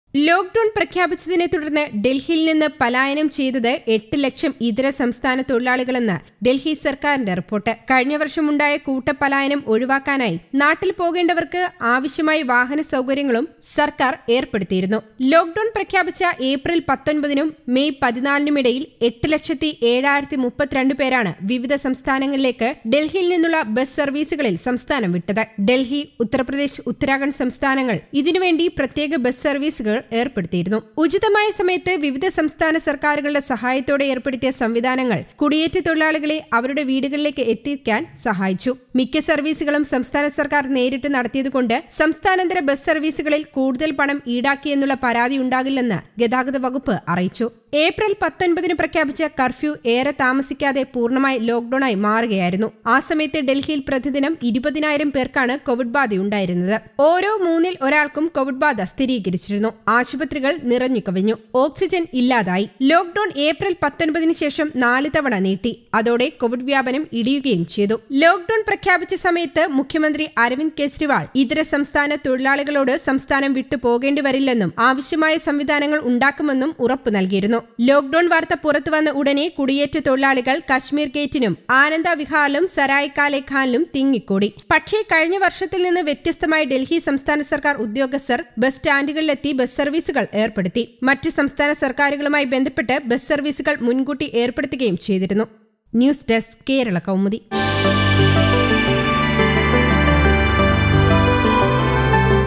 lockdown പ്രഖ്യാപിച്ചതിനെ തുടർന്ന് ഡൽഹിയിൽ നിന്ന് പലായനം ചെയ്തത് എട്ട് ലക്ഷം ഇതര സംസ്ഥാന തൊഴിലാളികളെന്ന് ഡൽഹി സർക്കാരിന്റെ റിപ്പോർട്ട് കഴിഞ്ഞ വർഷമുണ്ടായ കൂട്ടപ്പലായനം ഒഴിവാക്കാനായി നാട്ടിൽ പോകേണ്ടവർക്ക് ആവശ്യമായ വാഹന സൗകര്യങ്ങളും സർക്കാർ ഏർപ്പെടുത്തിയിരുന്നു ലോക്ഡൌൺ പ്രഖ്യാപിച്ച ഏപ്രിൽ പത്തൊൻപതിനും മെയ് പതിനാലിനും ഇടയിൽ എട്ട് ലക്ഷത്തി ഏഴായിരത്തി മുപ്പത്തിരണ്ട് പേരാണ് വിവിധ സംസ്ഥാനങ്ങളിലേക്ക് ഡൽഹിയിൽ നിന്നുള്ള ബസ് സർവീസുകളിൽ സംസ്ഥാനം വിട്ടത് ഡൽഹി ഉത്തർപ്രദേശ് ഉത്തരാഖണ്ഡ് സംസ്ഥാനങ്ങൾ ഇതിനുവേണ്ടി പ്രത്യേക ബസ് സർവീസുകൾ ഏർപ്പെടുത്തിയിരുന്നു ഉചിതമായ സമയത്ത് വിവിധ സംസ്ഥാന സർക്കാരുകളുടെ സഹായത്തോടെ ഏർപ്പെടുത്തിയ സംവിധാനങ്ങൾ കുടിയേറ്റ തൊഴിലാളികളെ അവരുടെ വീടുകളിലേക്ക് എത്തിക്കാൻ സഹായിച്ചു മിക്ക സർവീസുകളും സംസ്ഥാന സർക്കാർ നേരിട്ട് നടത്തിയതുകൊണ്ട് സംസ്ഥാനാന്തര ബസ് സർവീസുകളിൽ കൂടുതൽ പണം ഈടാക്കിയെന്നുള്ള പരാതി ഉണ്ടാകില്ലെന്ന് ഗതാഗത വകുപ്പ് അറിയിച്ചു ഏപ്രിൽ പത്തൊൻപതിന് പ്രഖ്യാപിച്ച കർഫ്യൂ ഏറെ താമസിക്കാതെ പൂർണ്ണമായി ലോക്ഡൌണായി മാറുകയായിരുന്നു ആ സമയത്ത് ഡൽഹിയിൽ പ്രതിദിനം ഇരുപതിനായിരം പേർക്കാണ് കോവിഡ് ബാധയുണ്ടായിരുന്നത് ഓരോ മൂന്നിൽ ഒരാൾക്കും കോവിഡ് ബാധ സ്ഥിരീകരിച്ചിരുന്നു ആശുപത്രികൾ നിറഞ്ഞു കവിഞ്ഞു ഓക്സിജൻ ഇല്ലാതായി ലോക്ഡൌൺ ഏപ്രിൽ പത്തൊൻപതിന് ശേഷം നാല് തവണ നീട്ടി അതോടെ കോവിഡ് വ്യാപനം ഇടിയുകയും ചെയ്തു ലോക്ഡൌൺ പ്രഖ്യാപിച്ച സമയത്ത് മുഖ്യമന്ത്രി അരവിന്ദ് കെജ്രിവാൾ ഇതര സംസ്ഥാന തൊഴിലാളികളോട് സംസ്ഥാനം വിട്ടു പോകേണ്ടി വരില്ലെന്നും ആവശ്യമായ സംവിധാനങ്ങൾ ഉണ്ടാക്കുമെന്നും ഉറപ്പു നൽകിയിരുന്നു ലോക്ഡൌൺ വാർത്ത പുറത്തുവന്ന ഉടനെ കുടിയേറ്റ തൊഴിലാളികൾ കശ്മീർ ഗേറ്റിനും ആനന്ദ വിഹാറിലും സരായ് കാലെ ഖാനിലും തിങ്ങിക്കൂടി പക്ഷേ കഴിഞ്ഞ വർഷത്തിൽ നിന്ന് വ്യത്യസ്തമായി ഡൽഹി സംസ്ഥാന സർക്കാർ ഉദ്യോഗസ്ഥർ ബസ് സ്റ്റാൻഡുകളിലെത്തി ബസ് സർവീസുകൾ ഏർപ്പെടുത്തി മറ്റ് സംസ്ഥാന സർക്കാരുകളുമായി ബന്ധപ്പെട്ട് ബസ് സർവീസുകൾ മുൻകൂട്ടി ഏർപ്പെടുത്തുകയും ചെയ്തിരുന്നു ന്യൂസ് ഡെസ്ക് കേരള കൗമുദി